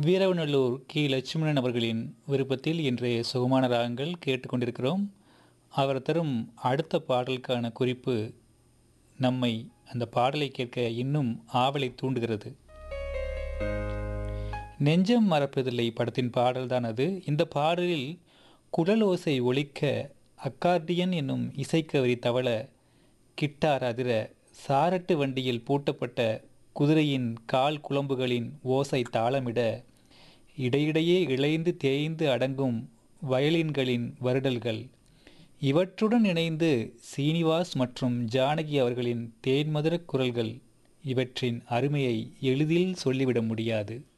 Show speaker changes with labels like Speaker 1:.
Speaker 1: வீரவநல்லூர் கி லட்சுமணன் அவர்களின் விருப்பத்தில் இன்றைய சுகமான ராகங்கள் கேட்டுக்கொண்டிருக்கிறோம் அவர் தரும் அடுத்த பாடலுக்கான குறிப்பு நம்மை அந்த பாடலை கேட்க இன்னும் ஆவலை தூண்டுகிறது நெஞ்சம் மறப்பதில்லை படத்தின் பாடல்தான் அது இந்த பாடலில் குழலோசை ஒலிக்க அக்கார்டியன் என்னும் இசைக்கவரி தவள கிட்டார் அதிர சாரட்டு வண்டியில் பூட்டப்பட்ட குதிரையின் கால் குழம்புகளின் ஓசை தாளமிட இடையிடையே இழைந்து தேய்ந்து அடங்கும் வயலின்களின் வருடல்கள் இவற்றுடன் இணைந்து சீனிவாஸ் மற்றும் ஜானகி அவர்களின் தேன்மதுர குரல்கள் இவற்றின் அருமையை எளிதில் சொல்லிவிட முடியாது